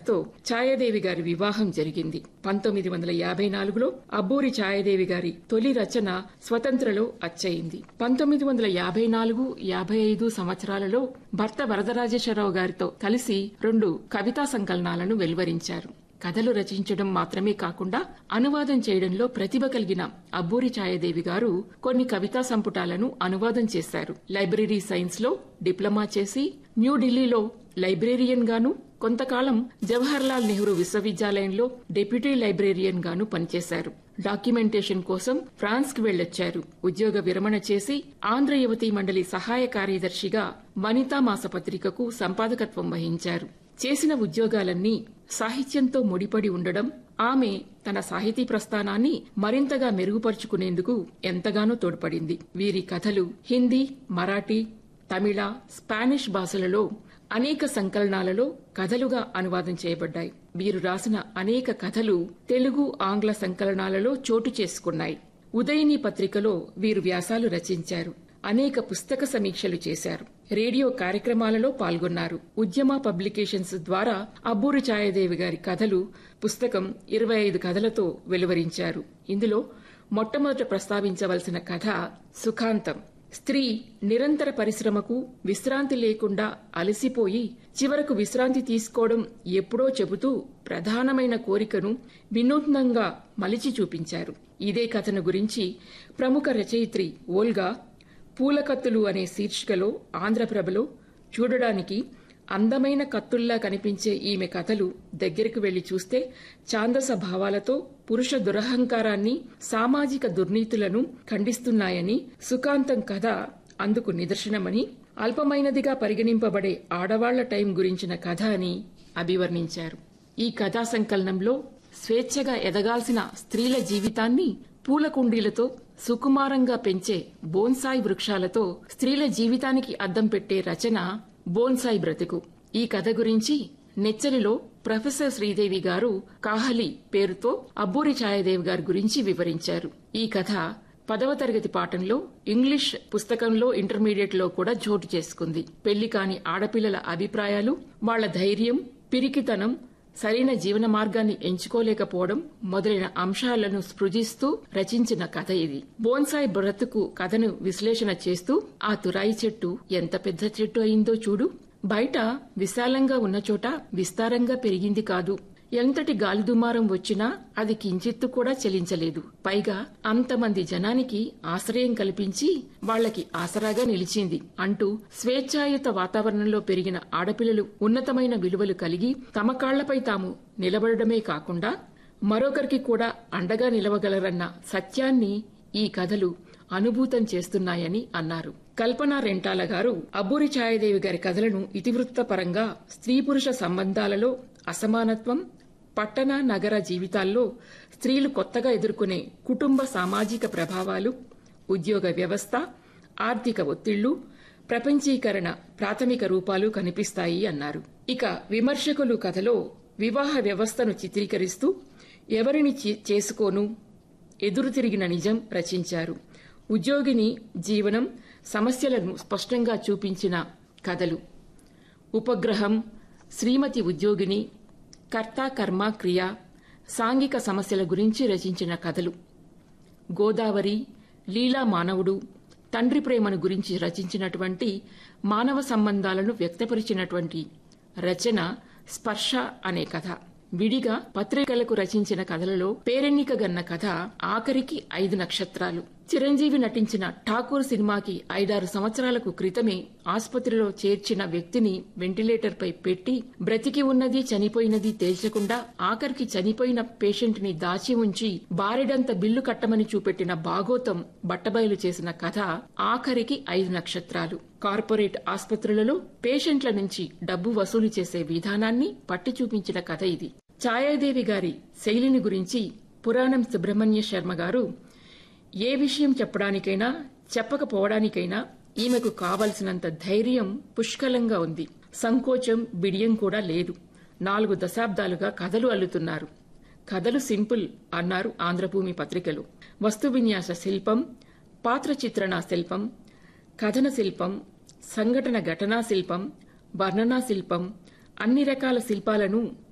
గారితో ఛాయాదేవి గారి వివాహం జరిగింది పంతొమ్మిది వందల యాభై నాలుగులో అబ్బూరి ఛాయాదేవి గారి తొలి రచన స్వతంత్రలో అచ్చయింది పంతొమ్మిది వందల యాభై నాలుగు యాభై ఐదు సంవత్సరాలలో భర్త వరదరాజేశ్వరరావు గారితో కలిసి రెండు కవితా సంకలనాలను వెలువరించారు కథలు రచించడం మాత్రమే కాకుండా అనువాదం చేయడంలో ప్రతిభ కలిగిన అబ్బూరి ఛాయాదేవి గారు కొన్ని కవితా సంపుటాలను అనువాదం చేశారు లైబ్రరీ సైన్స్ లో డిప్లొమా చేసి న్యూఢిల్లీలో లైబ్రేరియన్ గాను కొంతకాలం జవహర్లాల్ నెహ్రూ విశ్వవిద్యాలయంలో డిప్యూటీ లైబ్రేరియన్ గాను పనిచేశారు డాక్యుమెంటేషన్ కోసం ఫ్రాన్స్ కు వెళ్లొచ్చారు ఉద్యోగ విరమణ చేసి ఆంధ్ర యువతీ మండలి సహాయ కార్యదర్శిగా వనితా మాసపత్రికకు సంపాదకత్వం వహించారు చేసిన ఉద్యోగాలన్నీ సాహిత్యంతో ముడిపడి ఉండడం ఆమె తన సాహితీ ప్రస్థానాన్ని మరింతగా మెరుగుపరుచుకునేందుకు ఎంతగానో తోడ్పడింది వీరి కథలు హిందీ మరాఠీ తమిళ స్పానిష్ భాషలలో అనేక సంకలనాలలో కథలుగా అనువాదం చేయబడ్డాయి వీరు రాసిన అనేక కథలు తెలుగు ఆంగ్ల సంకలనాలలో చోటు చేసుకున్నాయి ఉదయిని పత్రికలో వీరు వ్యాసాలు రచించారు అనేక పుస్తక సమీక్షలు చేశారు రేడియో కార్యక్రమాలలో పాల్గొన్నారు ఉద్యమ పబ్లికేషన్స్ ద్వారా అబ్బూరి ఛాయాదేవి గారి కథలు పుస్తకం ఇరవై ఐదు కథలతో వెలువరించారు ఇందులో మొట్టమొదట ప్రస్తావించవలసిన కథ సుఖాంతం స్త్రీ నిరంతర పరిశ్రమకు విశ్రాంతి లేకుండా అలసిపోయి చివరకు విశ్రాంతి తీసుకోవడం ఎప్పుడో చెబుతూ ప్రధానమైన కోరికను వినూత్నంగా మలిచి చూపించారు ఇదే కథను గురించి ప్రముఖ రచయిత్రి ఓల్గా పూలకత్తులు అనే శీర్షికలో ఆంధ్రప్రభలో చూడడానికి అందమైన కత్తుల్లా కనిపించే ఈమె కథలు దగ్గరకు వెళ్లి చూస్తే ఛాందస భావాలతో పురుష దురహంకారాన్ని సామాజిక దుర్నీతులను ఖండిస్తున్నాయని సుకాంతం కథ అందుకు నిదర్శనమని అల్పమైనదిగా పరిగణింపబడే ఆడవాళ్ల టైం గురించిన కథ అని అభివర్ణించారు ఈ కథా సంకలనంలో స్వేచ్ఛగా ఎదగాల్సిన స్త్రీల జీవితాన్ని పూల కుండీలతో సుకుమారంగా పెంచే బోన్సాయి వృక్షాలతో స్త్రీల జీవితానికి అద్దం పెట్టే రచన బోన్సాయి బ్రతుకు ఈ కథ గురించి నెచ్చలిలో ప్రొఫెసర్ శ్రీదేవి గారు కాహలి పేరుతో అబ్బూరి ఛాయాదేవి గారి గురించి వివరించారు ఈ కథ పదవ తరగతి పాఠంలో ఇంగ్లీష్ పుస్తకంలో ఇంటర్మీడియట్ లో కూడా చోటు చేసుకుంది పెళ్లి కాని ఆడపిల్లల అభిప్రాయాలు వాళ్ల ధైర్యం పిరికితనం సరైన జీవన మార్గాన్ని ఎంచుకోలేకపోవడం మొదలైన అంశాలను స్పృజిస్తూ రచించిన కథ ఇది బోన్సాయి బ్రతుకు కథను విశ్లేషణ చేస్తూ ఆ తురాయి చెట్టు ఎంత పెద్ద చెట్టు అయిందో చూడు బయట విశాలంగా ఉన్న చోట విస్తారంగా పెరిగింది కాదు ఎంతటి గాలి దుమారం వచ్చినా అది కించిత్తు కూడా చెలించలేదు పైగా అంతమంది జనానికి ఆశ్రయం కల్పించి వాళ్లకి ఆసరాగా నిలిచింది అంటూ స్వేచ్ఛాయుత వాతావరణంలో పెరిగిన ఆడపిల్లలు ఉన్నతమైన విలువలు కలిగి తమ కాళ్లపై తాము నిలబడమే కాకుండా మరొకరికి కూడా అండగా నిలవగలరన్న సత్యాన్ని ఈ కథలు అనుభూతం చేస్తున్నాయని అన్నారు కల్పన రెంటాల గారు అబ్బూరి ఛాయాదేవి గారి కథలను ఇతివృత్తపరంగా స్త్రీ పురుష సంబంధాలలో అసమానత్వం పట్టణ నగర జీవితాల్లో స్త్రీలు కొత్తగా ఎదుర్కొనే కుటుంబ సామాజిక ప్రభావాలు ఉద్యోగ వ్యవస్థ ఆర్థిక ఒత్తిళ్లు ప్రపంచీకరణ ప్రాథమిక రూపాలు కనిపిస్తాయి అన్నారు ఇక విమర్శకులు కథలో వివాహ వ్యవస్థను చిత్రీకరిస్తూ ఎవరిని చేసుకోను ఎదురు తిరిగిన నిజం రచించారు ఉద్యోగిని జీవనం సమస్యలను స్పష్టంగా చూపించిన కథలు ఉపగ్రహం శ్రీమతి ఉద్యోగిని కర్త కర్మ క్రియ సాంఘిక సమస్యల గురించి రచించిన కథలు గోదావరి లీలా మానవుడు తండ్రి ప్రేమను గురించి రచించినటువంటి మానవ సంబంధాలను వ్యక్తపరిచినటువంటి రచన స్పర్శ అనే కథ విడిగా పత్రికలకు రచించిన కథలలో పేరెన్నిక గన్న కథ ఆఖరికి ఐదు నక్షత్రాలు చిరంజీవి నటించిన ఠాకూర్ సినిమాకి ఐదారు సంవత్సరాలకు క్రితమే ఆసుపత్రిలో చేర్చిన వ్యక్తిని వెంటిలేటర్ పై పెట్టి బ్రతికి ఉన్నది చనిపోయినది తేల్చకుండా ఆఖరికి చనిపోయిన పేషెంట్ ని దాచి ఉంచి బారెడంత బిల్లు కట్టమని చూపెట్టిన బాగోతం బట్టబయలు చేసిన కథ ఆఖరికి ఐదు నక్షత్రాలు కార్పొరేట్ ఆసుపత్రులలో పేషెంట్ల నుంచి డబ్బు వసూలు చేసే విధానాన్ని పట్టి చూపించిన కథ ఇది ఛాయాదేవి గారి శైలిని గురించి పురాణం సుబ్రహ్మణ్య శర్మ గారు ఏ విషయం చెప్పడానికైనా చెప్పకపోవడానికైనా ఈమెకు కావలసినంత ధైర్యం పుష్కలంగా ఉంది సంకోచం బిడియం కూడా లేదు నాలుగు దశాబ్దాలుగా కథలు అల్లుతున్నారు కథలు సింపుల్ అన్నారు ఆంధ్రభూమి పత్రికలు వస్తు విన్యాస శిల్పం పాత్ర చిత్రణ శిల్పం కథన శిల్పం సంఘటన ఘటనా శిల్పం వర్ణనా శిల్పం అన్ని రకాల శిల్పాలను